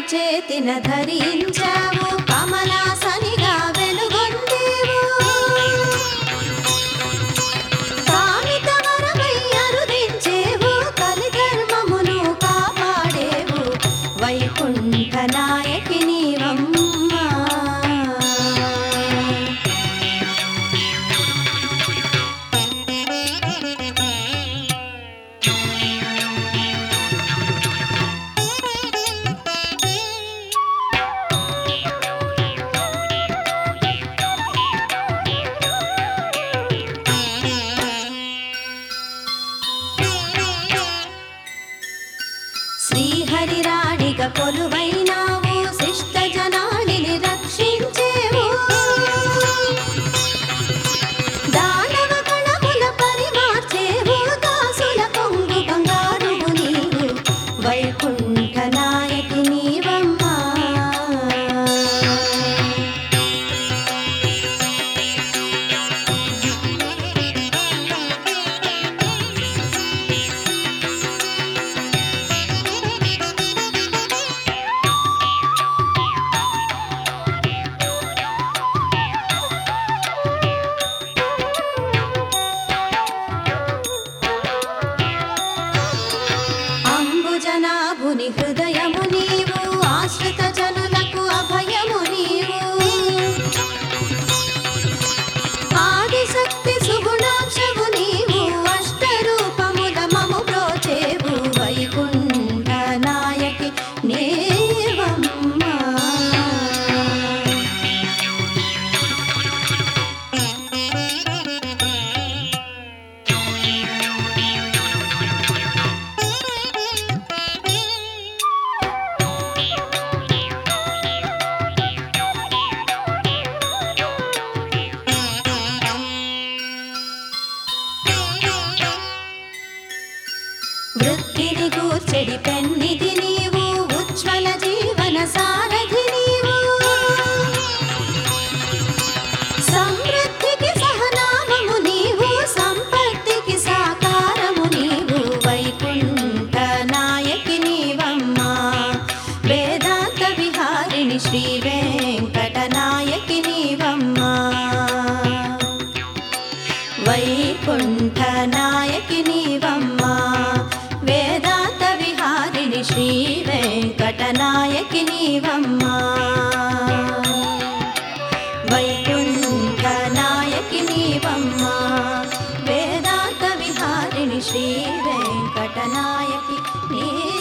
చేతిన ధరించావు కమలాసనిగా వెలుగొందేవు కామిత వరమై అరుదించేవు కలిధర్మమును కాపాడేవు వైకుంఠ నాయకి నీవమ్మా శ్రీహరిరాణిగా కొలువైనావు శిష్ట జనాలిని రక్షించేవు దానవ కళముల పరిమార్చేవు దాసుల కొంగు బంగారు నీవు వైకుంఠ నాయకి నీవమ్మా అంబుజనాభుని హృదయము నీవు ఆశ్రిత జనులకు అభయము నీవు ఆదిశక్తి సుగుణాంశము నీవు అష్టరూపముల మము ప్రోచేవు వైకుంఠ నాయకి నేవమ్మా వృత్తిని కూర్చెడి పెన్నిది నీవు ఉజ్వల జీవన సారథి నీవు సమృద్ధికి సహనామము నీవు సంపత్తికి సాకారము నీవు వైకుంఠ నాయకి నీవమ్మా వేదాంత విహారిణి శ్రీ వెంకట నాయకి నీవమ్మా వైకుంఠ నాయకి నీవమ్మా వేదాంత విహారిణి శ్రీ వెంకట నాయకి నీవమ్మా వైకుంఠ నాయకి నీవమ్మా వేదాంత విహారిణి శ్రీ వెంకట నాయకి నీ